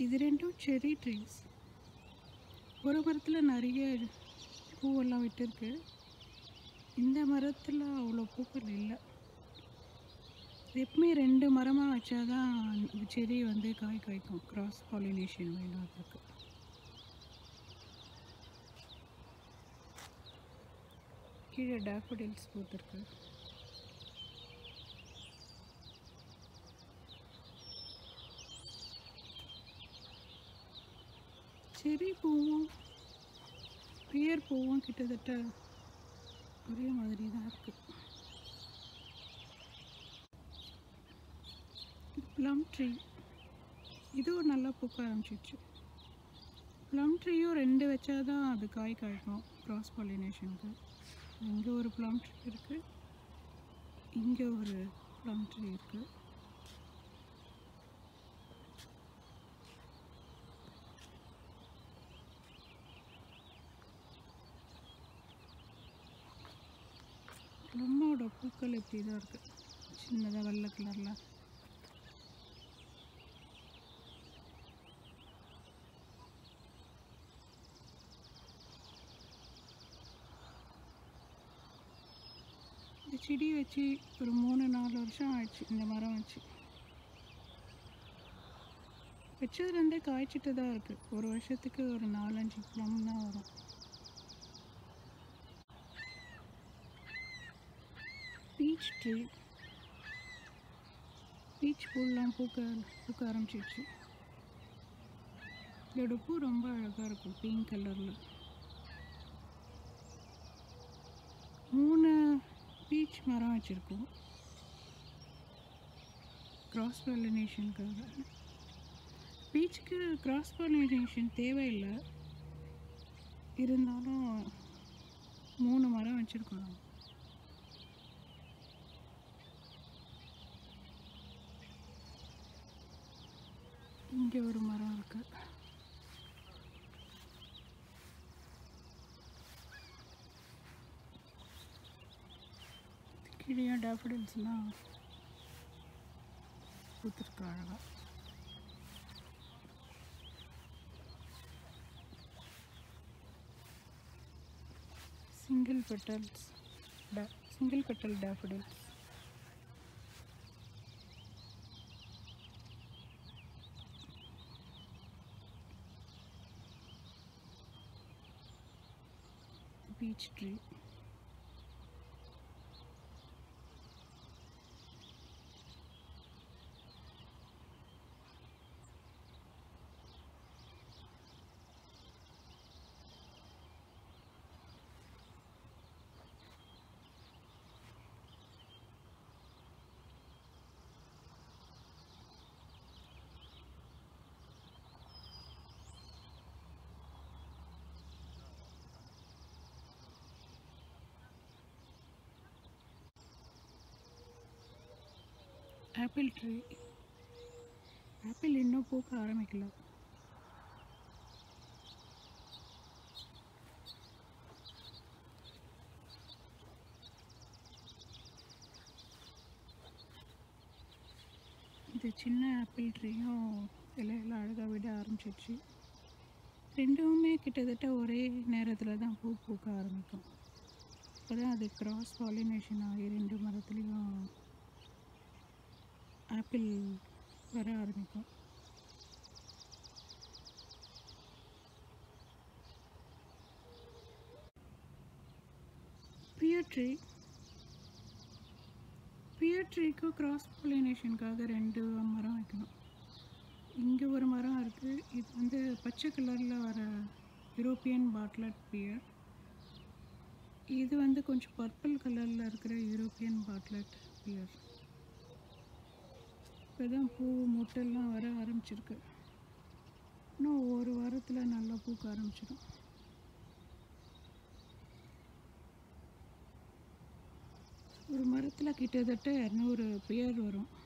இது ரெண்டும் செரி ட்ரீஸ் ஒரு மரத்தில் நிறைய பூவெல்லாம் விட்டுருக்கு இந்த மரத்தில் அவ்வளோ பூக்கள் இல்லை எப்பவுமே ரெண்டு மரமாக வச்சாதான் செடி வந்து காய் காய்க்கும் கிராஸ் பாலினேஷன் வேணும் அதுக்கு கீழே டேஃபடில்ஸ் பூத்துருக்கு செரி பூவும் பியர் பூவும் கிட்டத்தட்ட ஒரே மாதிரி தான் இருக்கு ப்ளம் ட்ரீ இதுவும் நல்லா பூக்க ஆரம்பிச்சிடுச்சு ப்ளம் ட்ரீயும் ரெண்டு வச்சாதான் அது காய் காய்க்கும் கிராஸ் பாலினேஷனுக்கு இங்கே ஒரு ப்ளம் ட்ரீ இருக்குது இங்கே ஒரு ப்ளம் ட்ரீ இருக்குது ப்ளம்மோட பூக்கள் இப்படி தான் இருக்குது சின்னதாக வெள்ளை கலரில் இந்த செடி வச்சு ஒரு மூணு நாலு வருஷம் ஆயிடுச்சு இந்த மரம் வச்சு வச்சதுலேருந்தே காய்ச்சிட்டு தான் இருக்குது ஒரு வருஷத்துக்கு ஒரு நாலஞ்சு ப்ளம் தான் வரும் பீச் ட்ரீ பீச் பூலாம் பூக்க பூக்க ஆரம்பிச்சிடுச்சு இதோட பூ ரொம்ப அழகாக இருக்கும் பிங்க் கலரில் மூணு பீச் மரம் வச்சுருக்கோம் கிராஸ் பாலினேஷனுக்காக பீச்சுக்கு கிராஸ் பாலினேஷன் தேவையில்லை இருந்தாலும் மூணு மரம் வச்சுருக்கோம் நாங்கள் இங்கே ஒரு மரம் இருக்கு கீழே டேஃபடில்ஸ்லாம் பூத்துருக்கு அழகா single petals single petal daffodils beech tree. Apple tree apple இன்னும் பூக்க ஆரம்பிக்கல இது சின்ன ஆப்பிள் ட்ரீயும் இலையெல்லாம் அழகாக விட ஆரம்பிச்சிடுச்சு ரெண்டுமே கிட்டத்தட்ட ஒரே நேரத்தில் தான் பூ பூக்க ஆரம்பிக்கும் அப்போ தான் அது கிராஸ் பாலினேஷன் ஆகி ரெண்டு மரத்துலேயும் ஆப்பிள் வர ஆரம்பிக்கும் பியர் ட்ரீ பியர் ட்ரீக்கு கிராஸ் பாலினேஷனுக்காக ரெண்டு மரம் வைக்கணும் இங்கே ஒரு மரம் இருக்குது இது வந்து பச்சை கலரில் வர யூரோப்பியன் பாட்லட் பியர் இது வந்து கொஞ்சம் பர்பிள் கலரில் இருக்கிற யூரோப்பியன் பாட்லட் பியர் இப்போ தான் பூ மொட்டெல்லாம் வர ஆரம்பிச்சிருக்கு இன்னும் ஒரு வாரத்தில் நல்லா பூக்க ஆரம்பிச்சிடும் ஒரு மரத்தில் கிட்டத்தட்ட இரநூறு பியர் வரும்